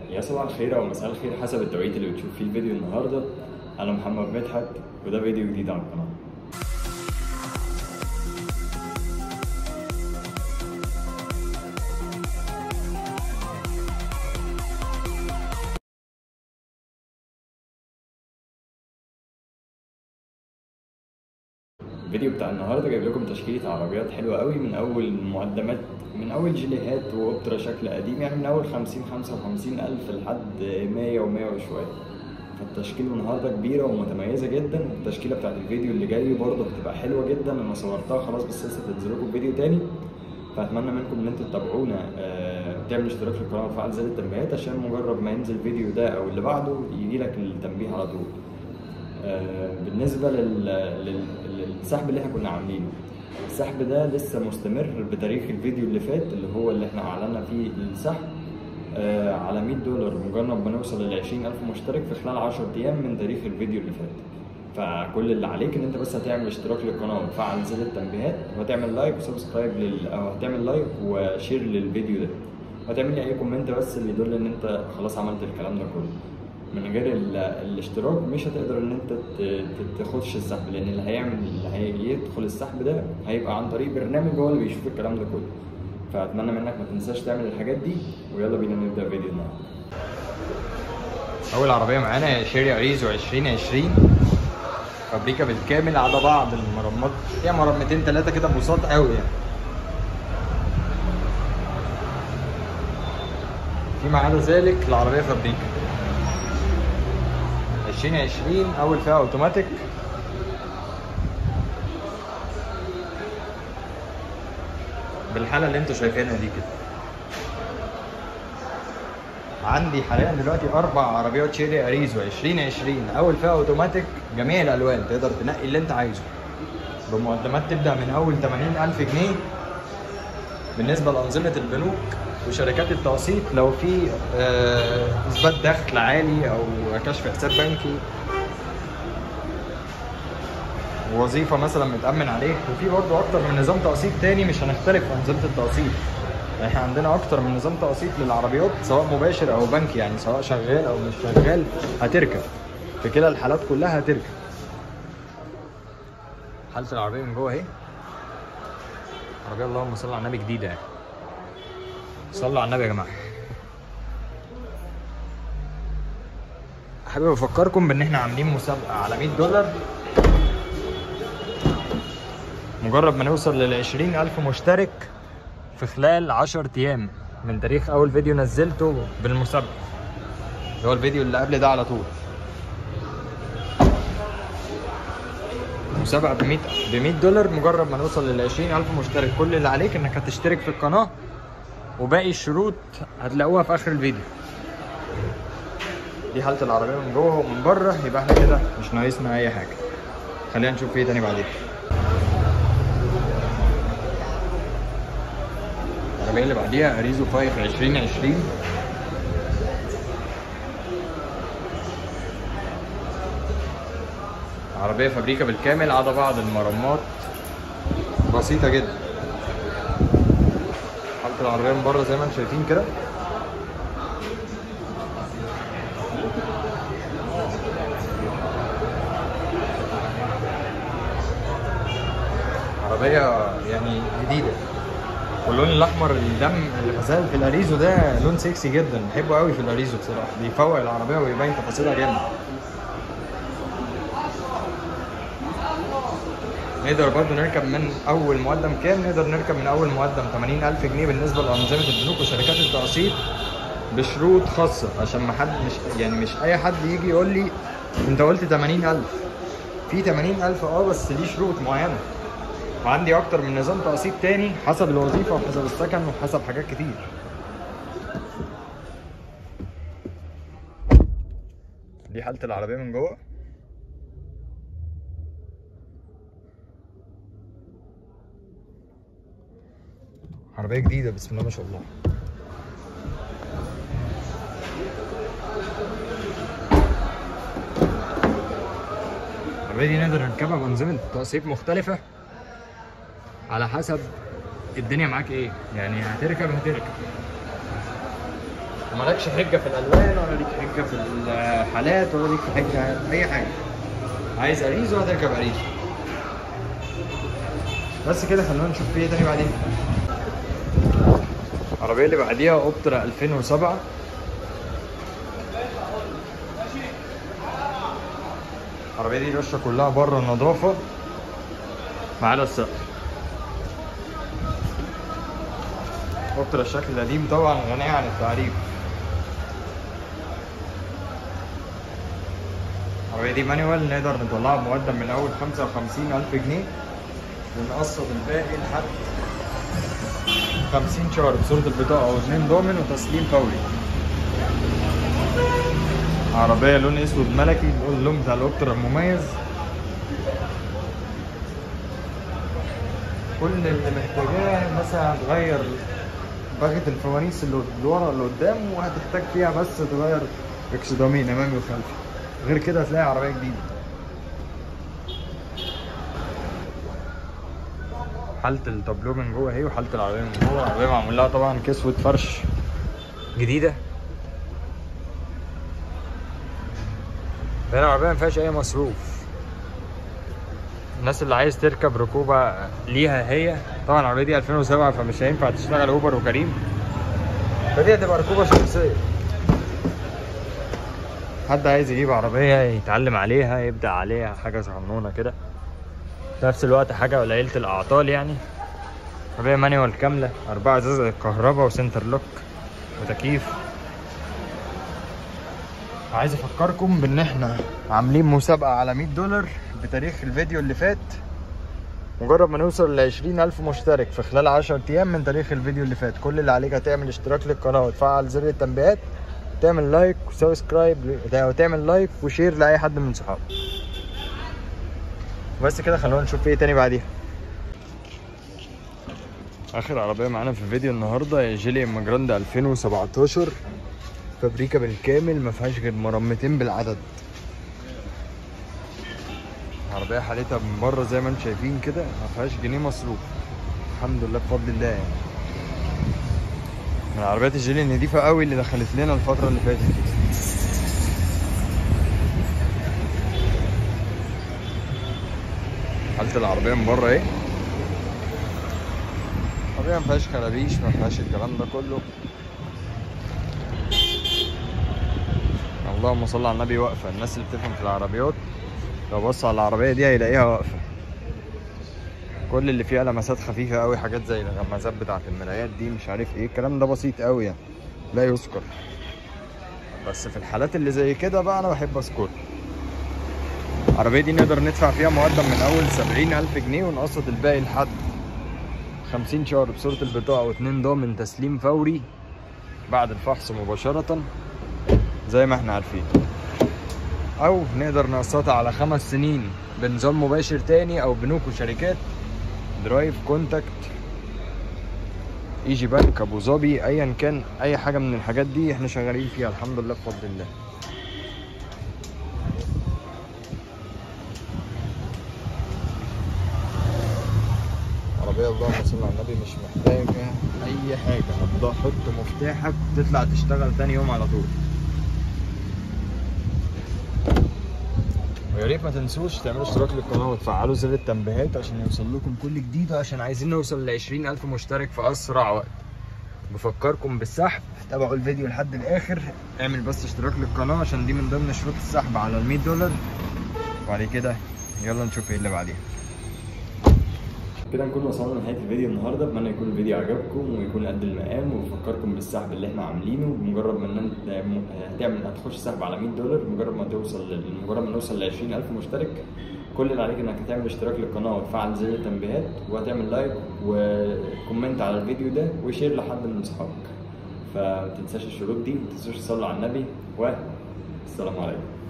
يا صباح الخير او مساء الخير حسب التوقيت اللي بتشوف فيه الفيديو النهارده انا محمد مدحت وده فيديو جديد على القناه الفيديو بتاع النهارده جايب لكم تشكيله عربيات حلوه قوي من اول مقدمات من اول جيليهات واوبترا شكل قديم يعني من اول 50 55 الف لحد 100 و100 وشويه فالتشكيله النهارده كبيره ومتميزه جدا التشكيله بتاعت الفيديو اللي جاي برضه بتبقى حلوه جدا انا صورتها خلاص بس لسه تنزل لكم فيديو تاني فاتمنى منكم ان انتوا تتابعونا آه، تعملوا اشتراك في القناه وتفعل زر التنبيهات عشان مجرد ما ينزل الفيديو ده او اللي بعده يجي لك التنبيه على طول آه، بالنسبه لل... لل... للسحب اللي احنا كنا عاملينه السحب ده لسه مستمر بتاريخ الفيديو اللي فات اللي هو اللي احنا اعلنا فيه السحب آه، على 100 دولار مجرد ما نوصل لل 20000 مشترك في خلال 10 ايام من تاريخ الفيديو اللي فات فكل اللي عليك ان انت بس هتعمل اشتراك للقناه وتفعل زر التنبيهات وهتعمل لايك وسبسكرايب لل... او هتعمل لايك وشير للفيديو ده وهتعمل لي اي كومنت بس اللي يدل ان انت خلاص عملت الكلام ده كله من غير ال- الاشتراك مش هتقدر ان انت ت- ت- تخش السحب لان اللي هيعمل اللي هيدخل السحب ده هيبقى عن طريق برنامج هو اللي بيشوف الكلام ده كله فاتمنى منك ما تنساش تعمل الحاجات دي ويلا بينا نبدا فيديو النهارده اول عربيه معانا هي شيري اريزو 2020 فابريكا بالكامل على بعض المرمات هي مرمتين ثلاثه كده بساط قوي يعني فيما عدا ذلك العربيه فابريكا 2020 اول فيها اوتوماتيك بالحاله اللي انتوا شايفينها دي كده عندي حاليا دلوقتي اربع عربيات شيري اريزو 2020 اول فيها اوتوماتيك جميع الالوان تقدر تنقي اللي انت عايزه بمقدمات تبدا من اول 80000 جنيه بالنسبه لانظمه البنوك وشركات التقسيط لو في آه، اثبات دخل عالي او كشف حساب بنكي وظيفه مثلا متامن عليك وفي برضه اكتر من نظام تقسيط تاني مش هنختلف في انظمه التقسيط احنا عندنا اكتر من نظام تقسيط للعربيات سواء مباشر او بنكي يعني سواء شغال او مش شغال هتركب في كلا الحالات كلها هتركب حالة العربية من جوه اهي عربية اللهم صل على النبي جديدة يعني صلوا على النبي يا جماعة حابب افكركم بان احنا عاملين مسابقة على 100 دولار مجرد ما نوصل لل 20000 مشترك في خلال 10 ايام من تاريخ اول فيديو نزلته بالمسابقة اللي هو الفيديو اللي قبل ده على طول مسابقة ب 100 ب 100 دولار مجرد ما نوصل لل 20000 مشترك كل اللي عليك انك هتشترك في القناة وباقي الشروط هتلاقوها في اخر الفيديو دي حالة العربية من جوه ومن بره يبقى احنا كده مش ناقصنا اي حاجة خلينا نشوف ايه تاني بعدين العربية اللي بعديها اريزو 5 2020 عربية فابريكا بالكامل عدا بعض المرمات بسيطة جدا حالة العربية من بره زي ما انتم شايفين كده عربية يعني جديدة واللون الأحمر الدم اللي مازال في الأريزو ده لون سكسي جدا بحبه قوي في الأريزو بصراحة بيفوق العربية ويبين تفاصيلها جامد نقدر برضه نركب من اول مقدم كام نقدر نركب من اول مقدم 80000 جنيه بالنسبه لانظمه البنوك وشركات التقسيط بشروط خاصه عشان ما حد مش يعني مش اي حد يجي يقول لي انت قلت 80000 في 80000 اه بس ليه شروط معينه وعندي اكتر من نظام تقسيط تاني حسب الوظيفه وحسب السكن وحسب حاجات كتير دي حاله العربيه من جوه عربية جديدة بسم الله ما شاء الله العربية دي نقدر نركبها بأنظمة تقسيط مختلفة على حسب الدنيا معاك ايه يعني هتركب هتركب مالكش حجه في الالوان ولا ليك حجه في الحالات ولا ليك في حجه في اي حاجه عايز اريزو هتركب اريزو بس كده خلونا نشوف في ايه تاني بعدين العربيه اللي بعديها اوبترا 2007 العربيه دي رشه كلها بره النظافه ما عدا السقف اوبترا الشكل القديم طبعا غنية عن التعريف العربية دي مانيوال نقدر نطلعها بمقدم من أول خمسة وخمسين ألف جنيه ونقسط الباقي لحد خمسين شهر بصورة البطاقة واتنين ضامن وتسليم فوري عربية لون أسود ملكي اللون بتاع الأوبترا المميز كل اللي محتاجاه مثلا هتغير باغة الفوانيس اللي ورا اللي قدام وهتحتاج فيها بس تغير اكسدامين امامي وخلفي غير كده هتلاقي عربية جديدة حالة التابلو من جوه اهي وحالة العربية من جوه العربية معمول لها طبعا كسوة فرش جديدة هنا العربية مفيهاش أي مصروف الناس اللي عايز تركب ركوبة ليها هي طبعا العربية دي 2007 فمش هينفع تشتغل اوبر وكريم فدي هتبقى ركوبة شخصية حد عايز يجيب عربية يتعلم عليها يبدأ عليها حاجة صغنونة كده في نفس الوقت حاجة قليلة الأعطال يعني عربية مانيوال كاملة أربعة إزاز كهرباء وسنتر لوك وتكييف عايز أفكركم بإن إحنا عاملين مسابقة على 100 دولار بتاريخ الفيديو اللي فات مجرد ما نوصل ل 20000 مشترك في خلال 10 ايام من تاريخ الفيديو اللي فات كل اللي عليك هتعمل اشتراك للقناه وتفعل زر التنبيهات تعمل لايك وسبسكرايب وتعمل لايك وشير لاي حد من صحابك بس كده خلونا نشوف ايه تاني بعديها اخر عربيه معانا في الفيديو النهارده هي جيلي ام جراند 2017 فابريكا بالكامل ما فيهاش غير مرمتين بالعدد العربية حالتها من بره زي ما انتم شايفين كده ما فيهاش جنيه مصروف الحمد لله بفضل الله يعني من العربيات الجيلي النضيفة قوي اللي دخلت لنا الفترة اللي فاتت دي حالة العربية من بره ايه العربية ما فيهاش خرابيش ما فيهاش الكلام ده كله اللهم صل على النبي واقفة الناس اللي بتفهم في العربيات لو بص على العربية دي هيلاقيها واقفة كل اللي فيها لمسات خفيفة قوي حاجات زي الغمازات بتاعة المرايات دي مش عارف ايه الكلام ده بسيط قوي يعني لا يذكر بس في الحالات اللي زي كده بقى انا بحب اذكر العربية دي نقدر ندفع فيها مقدم من اول سبعين الف جنيه ونقسط الباقي لحد خمسين شهر بصورة البطاقة واتنين ضامن تسليم فوري بعد الفحص مباشرة زي ما احنا عارفين او نقدر نقسطها على خمس سنين بنظام مباشر تاني او بنوك وشركات درايف كونتاكت ايجي بنك ابو ظبي ايا كان اي حاجه من الحاجات دي احنا شغالين فيها الحمد لله بفضل الله عربية اللهم صل على النبي مش محتاجة أي حاجة هتحط مفتاحك تطلع تشتغل تاني يوم على طول ويا ريت ما تنسوش تعملوا اشتراك للقناه وتفعلوا زر التنبيهات عشان يوصل لكم كل جديد عشان عايزين نوصل ل 20000 مشترك في اسرع وقت بفكركم بالسحب تابعوا الفيديو لحد الاخر اعمل بس اشتراك للقناه عشان دي من ضمن شروط السحب على ال 100 دولار وبعد كده يلا نشوف ايه اللي بعديها كده نكون وصلنا لنهايه الفيديو النهارده اتمنى يكون الفيديو عجبكم ويكون قد المقام وبفكركم بالسحب اللي احنا عاملينه بمجرد ما انت هتعمل هتخش سحب على 100 دولار مجرد ما توصل مجرد ما نوصل ل 20000 مشترك كل اللي عليك انك هتعمل اشتراك للقناه وتفعل زر التنبيهات وهتعمل لايك وكومنت على الفيديو ده وشير لحد من اصحابك فما تنساش الشروط دي ما تنسوش تصلوا على النبي والسلام عليكم